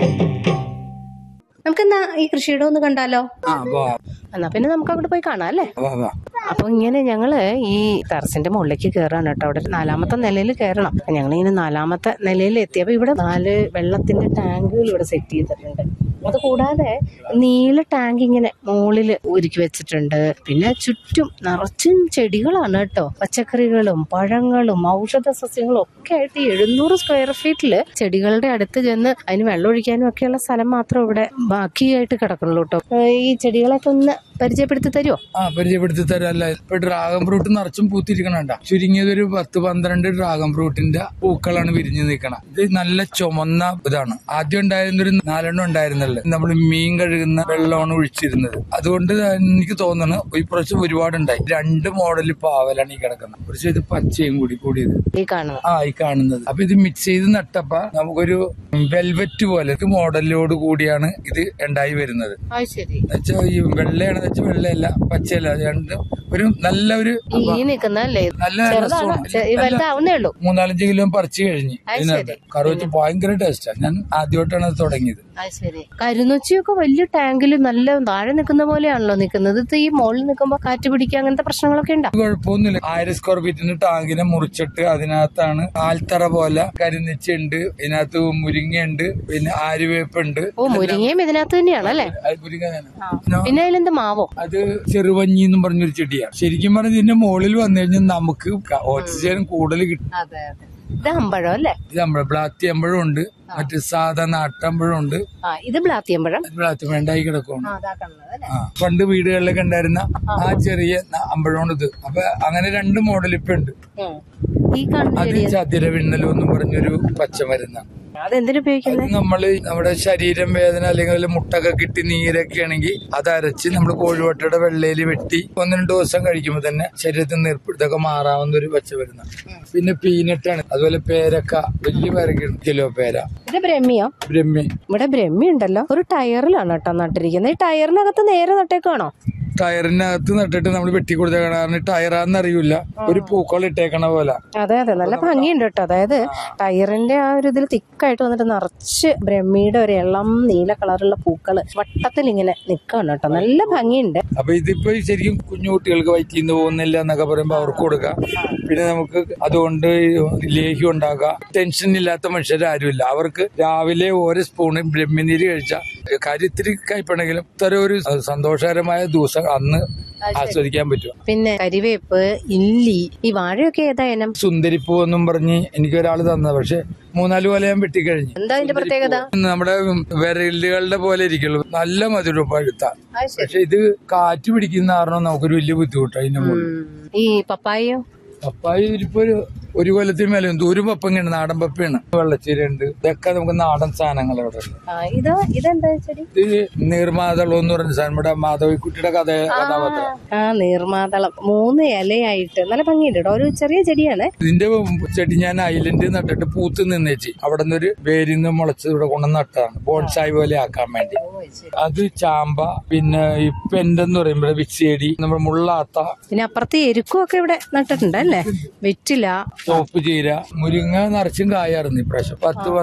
നമുക്കെന്നാ ഈ കൃഷിയിടം ഒന്ന് കണ്ടാലോ ആ വാ എന്നാ പിന്നെ നമുക്ക് അങ്ങോട്ട് പോയി കാണാം അല്ലേ വാ വാ അപ്പൊ ഇങ്ങനെ ഞങ്ങള് ഈ ടെറസിന്റെ മുകളിലേക്ക് കയറാണ് കേട്ടോ അവിടെ നാലാമത്തെ നിലയിൽ കയറണം ഞങ്ങൾ ഇങ്ങനെ നാലാമത്തെ നിലയിൽ എത്തിയപ്പോ ഇവിടെ നാല് വെള്ളത്തിന്റെ ടാങ്കുകൾ ഇവിടെ സെറ്റ് ചെയ്തിട്ടുണ്ട് അത് കൂടാതെ നീല ടാങ്ക് ഇങ്ങനെ മുകളിൽ ഒരുക്കി വെച്ചിട്ടുണ്ട് പിന്നെ ചുറ്റും നിറച്ചും ചെടികളാണ് കേട്ടോ പച്ചക്കറികളും പഴങ്ങളും ഔഷധ സസ്യങ്ങളും ഒക്കെ ആയിട്ട് ഈ എഴുന്നൂറ് സ്ക്വയർ ഫീറ്റില് ചെടികളുടെ അടുത്ത് ചെന്ന് അതിന് വെള്ളം ഒഴിക്കാനും ഒക്കെയുള്ള സ്ഥലം മാത്രം ഇവിടെ ബാക്കിയായിട്ട് കിടക്കുള്ളൂ കേട്ടോ ഏഹ് ഈ ചെടികളൊക്കെ ഒന്ന് പരിചയപ്പെടുത്തി തരുമോ ആ പരിചയപ്പെടുത്തി തരാല്ല ഇപ്പൊ ഡ്രാഗൺ ഫ്രൂട്ട് നിറച്ചും പൂത്തിരിക്കണണ്ട ചുരുങ്ങിയത് ഒരു പത്ത് പന്ത്രണ്ട് ഡ്രാഗൺ ഫ്രൂട്ടിന്റെ പൂക്കളാണ് വിരിഞ്ഞു നിൽക്കണം ഇത് നല്ല ചുമന്ന ഇതാണ് ആദ്യം ഉണ്ടായിരുന്ന ഒരു നാലെണ്ണം ഉണ്ടായിരുന്നല്ലോ നമ്മൾ മീൻ കഴുകുന്ന വെള്ളമാണ് ഒഴിച്ചിരുന്നത് അതുകൊണ്ട് എനിക്ക് തോന്നുന്നു ഇപ്രാവശ്യം ഒരുപാടുണ്ടായി രണ്ട് മോഡൽ പാവലാണ് ഈ കിടക്കുന്നത് കുറച്ച് ഇത് പച്ചയും കൂടി കൂടിയത് ഈ കാണുന്നത് ആ ഈ കാണുന്നത് അപ്പൊ ഇത് മിക്സ് ചെയ്ത് നട്ടപ്പ നമുക്കൊരു വെൽവെറ്റ് പോലെ മോഡലോട് കൂടിയാണ് ഇത് ഉണ്ടായി വരുന്നത് അത് ശരി എന്നുവെച്ചാൽ ഈ വെള്ളയാണെന്ന് വെച്ചാൽ വെള്ളയല്ല പച്ചയല്ല രണ്ടും ഒരു നല്ല ഒരു ഈ നിൽക്കുന്ന അല്ലേ നല്ല ചെറുതാണ് രസമാണ്. ചെ- ഈ വലുതാവുന്നേ ഉള്ളൂ മൂന്നാലഞ്ച് കിലോ പറിച്ചു കഴിഞ്ഞ് അത് ഇതിനകത്ത് കറി വെച്ച് ഭയങ്കര ടേസ്റ്റാണ് ഞാൻ ആദ്യമായിട്ടാണ് അത് തുടങ്ങിയത് അത് ശരി കരുനൊച്ചിയൊക്കെ വലിയ ടാങ്കിൽ നല്ല താഴെ നിൽക്കുന്ന പോലെയാണല്ലോ നിൽക്കുന്നത് ഇത് ഈ മുകളിൽ നിൽക്കുമ്പോ കാറ്റ് പിടിക്കുക അങ്ങനത്തെ പ്രശ്നങ്ങളൊക്കെ ഉണ്ടോ കുഴപ്പമൊന്നുമില്ല ആയിരം സ്ക്വയർ ഫീറ്റിന്റെ ടാങ്കിനെ മുറിച്ചിട്ട് അതിനകത്താണ് ആൽത്തറ പോലെ കരിനിച്ചുണ്ട് ഇതിനകത്ത് മുരിങ്ങയുണ്ട് പിന്നെ ആര്യവേപ്പുണ്ട് ഓ മുരിങ്ങയും ഇതിനകത്ത് തന്നെയാണ് അല്ലേ അത് മുരിങ്ങ തന്നെ. പിന്നെ അതിലെന്ത് മാവോ അത് ചെറുവഞ്ഞി എന്നും പറഞ്ഞൊരു ചെടിയാണ് ശരിക്കും പറഞ്ഞാൽ ഇതിന്റെ മുകളിൽ വന്നു കഴിഞ്ഞാൽ നമുക്ക് ഓക്സിജൻ കൂടുതൽ കിട്ടും അതെ അതെ ഇത് അമ്പഴം അല്ലേ ഇത് നമ്മുടെ ബ്ലാത്തി അമ്പഴം ഉണ്ട് മറ്റു സാധാ നാട്ടമ്പഴം ഉണ്ട് ആ ഇത് ബ്ലാത്തിയമ്പഴം ബ്ലാത്തി വേണ്ടായി കിടക്കും അതാ കാണുന്നത് അല്ലേ ആ പണ്ട് വീടുകളിലൊക്കെ ഉണ്ടായിരുന്ന ആ ചെറിയ ന- അമ്പഴമാണ് ഇത് അപ്പൊ അങ്ങനെ രണ്ട് മോഡൽ ഇപ്പൊ ഉണ്ട് ഉം. ഈ കാണുന്ന അത് ചതിര വിണ്ണലോ എന്നും പറഞ്ഞൊരു പച്ചമരുന്നാണ് അതെന്തിനു ഉപയോഗിക്കുന്നത് അത് നമ്മള് നമ്മുടെ ശരീരം വേദന അല്ലെങ്കിൽ വല്ല മുട്ടൊക്കെ കിട്ടി നീരൊക്കെ ആണെങ്കിൽ അത് അരച്ച് നമ്മൾ കോഴിവട്ടയുടെ വെള്ളയിൽ വെട്ടി ഒന്ന് രണ്ട് ദിവസം കഴിക്കുമ്പോൾ തന്നെ ശരീരത്തിൽ നീർപ്പ് ഇതൊക്കെ മാറാവുന്ന ഒരു പച്ചമരുന്നാണ് പിന്നെ പീനട്ടാണ് അതുപോലെ പേരക്ക വലിയ പേരക്ക കിലോ പേര ഇത് ബ്രഹ്മിയോ ബ്രഹ്മി ഇവിടെ ബ്രഹ്മി ഉണ്ടല്ലോ ഒരു ടയറിലാണ് കേട്ടോ നട്ടിരിക്കുന്നത് ഈ ടയറിനകത്ത് നേരെ നട്ടേക്കാണോ ടയറിനകത്ത് നട്ടിട്ട് നമ്മൾ വെട്ടി കൊടുത്ത കാരണം ടയറാന്ന് അറിയില്ല ഒരു പൂക്കോളം ഇട്ടേക്കണ പോലെ അതെ അതെ നല്ല ഭംഗിയുണ്ട് കേട്ടോ അതായത് ടയറിന്റെ ആ ഒരു ഇതിൽ തിക്കായിട്ട് വന്നിട്ട് നിറച്ച് ബ്രഹ്മിയുടെ ഒരു ഇളം നീല കളറുള്ള പൂക്കള് വട്ടത്തിൽ ഇങ്ങനെ നിക്കാണ് കേട്ടോ നല്ല ഭംഗിയുണ്ട് അപ്പൊ ഇതിപ്പോ ശരിക്കും കുഞ്ഞു കുട്ടികൾക്ക് വയറ്റിൽ നിന്ന് പോകുന്നില്ല എന്നൊക്കെ പറയുമ്പോൾ അവർക്ക് കൊടുക്കാം പിന്നെ നമുക്ക് അതുകൊണ്ട് ലേഹ്യം ഉണ്ടാക്കാം ടെൻഷൻ ഇല്ലാത്ത മനുഷ്യരാരുമില്ല അവർക്ക് രാവിലെ ഓരോ സ്പൂണ് ബ്രഹ്മനീര് കഴിച്ചാൽ കാര്യം ഇത്തിരി കയ്പണെങ്കിലും ഇത്തരം ഒരു സന്തോഷകരമായ ദിവസം അന്ന് ആസ്വദിക്കാൻ പറ്റും പിന്നെ കരിവേപ്പ് ഇല്ലി ഈ വാഴയൊക്കെ ഏതാ ഇനം സുന്ദരിപ്പൂ എന്നും പറഞ്ഞ് എനിക്ക് ഒരാൾ തന്നത് പക്ഷെ മൂന്നാല് പോലെ ഞാൻ വെട്ടിക്കഴിഞ്ഞു എന്താ അതിന്റെ പ്രത്യേകത നമ്മുടെ വിരലുകളുടെ പോലെ ഇരിക്കുള്ളൂ നല്ല മധുരം പഴുത്ത അത് ശരി. പക്ഷെ ഇത് കാറ്റ് പിടിക്കുന്ന കാരണം നമുക്കൊരു വലിയ ബുദ്ധിമുട്ടാണ് അതിന്റെ മുകളിൽ ഉം. ഈ പപ്പായയോ പപ്പായ ഇതിപ്പോ ഒരു ഒരു കൊല്ലത്തിന് മേലെ ഉണ്ട്. ഒരു പപ്പങ്ങയാണ് നാടൻ പപ്പയാണ് വെള്ളച്ചീര ഉണ്ട് ഇതൊക്കെ നമുക്ക് നാടൻ സാധനങ്ങൾ അവിടെ ഉണ്ട് ആ, ഇത് ഇതെന്താ ചെടി ഇത് നീർമാതളം എന്ന് പറഞ്ഞ സാധനം ഇവിടെ മാധവിക്കുട്ടിയുടെ കഥ കഥാപാത്രം ആ നീർമാതളം മൂന്ന് ഇലയായിട്ട് നല്ല ഭംഗിയുണ്ട് കേട്ടോ ഒരു ചെറിയ ചെടിയാണ് ഇതിന്റെ ചെടി ഞാൻ ഐലൻഡ് നട്ടിട്ട് പൂത്ത് നിന്നേച്ചി അവിടെ നിന്ന് ഒരു വേരിൽ നിന്ന് മുളച്ചത് ഇവിടെ കൊണ്ട് നട്ടതാണ് ബോൺസായി പോലെ ആക്കാൻ വേണ്ടി അത് ചാമ്പ പിന്നെ ഈ പെൻഡെന്ന് പറയുമ്പോൾ വിക്സിയടി നമ്മുടെ മുള്ളാത്ത പിന്നെ അപ്പുറത്ത് എരുക്കും ഒക്കെ ഇവിടെ നട്ടിട്ടുണ്ട് അല്ലേ വെറ്റില ചോപ്പ് ചീര മുരിങ്ങ നിറച്ചും കായായിരുന്നു ഇപ്രാവശ്യം പത്ത്